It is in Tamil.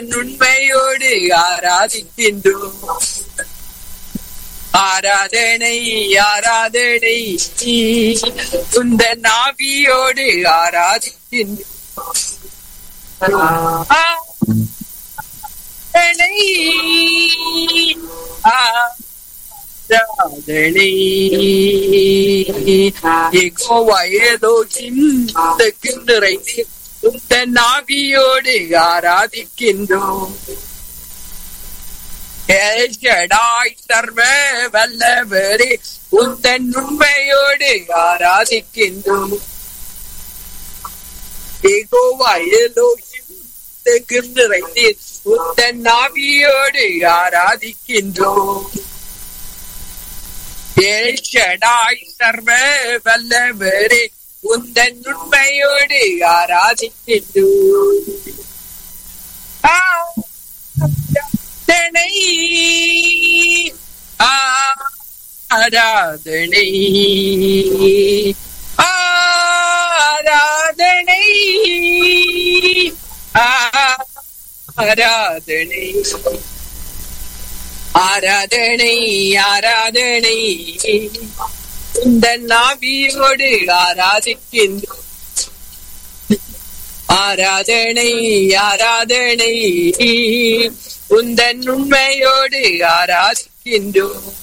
உண்மையோடு ஆராதிக்கின்றோம் ஆராதனை ஆராதனை உந்த நாவியோடு ஆராதிக்கின்றோம் ஆராதனை ஆராதனை எகோவாயலோகின் நிறைந்து உந்த நாவியோடு ஆராதிக்கின்றோம் ஏஷடாய் சர்வ வல்லவரே உந்தன் உண்மையோடு ஆராதிக்கின்றோம் எகோவாயலோகின் நிறைந்து உந்தன் நாவியோடு ஆராதிக்கின்றோம் ஏஷடாய் சர்வ வல்லவரே உந்தன் உண்மையோடு ஆராதிக்கின்றோம் ஆராதனை ஆராதனை ஆராதனை ஆராதனை ஆராதனை ஆராதனை இந்த நாவியோடு ஆராதிக்கின்றோம் ஆராதனை ஆராதனை உந்தன் உண்மையோடு ஆராதிக்கின்றோம்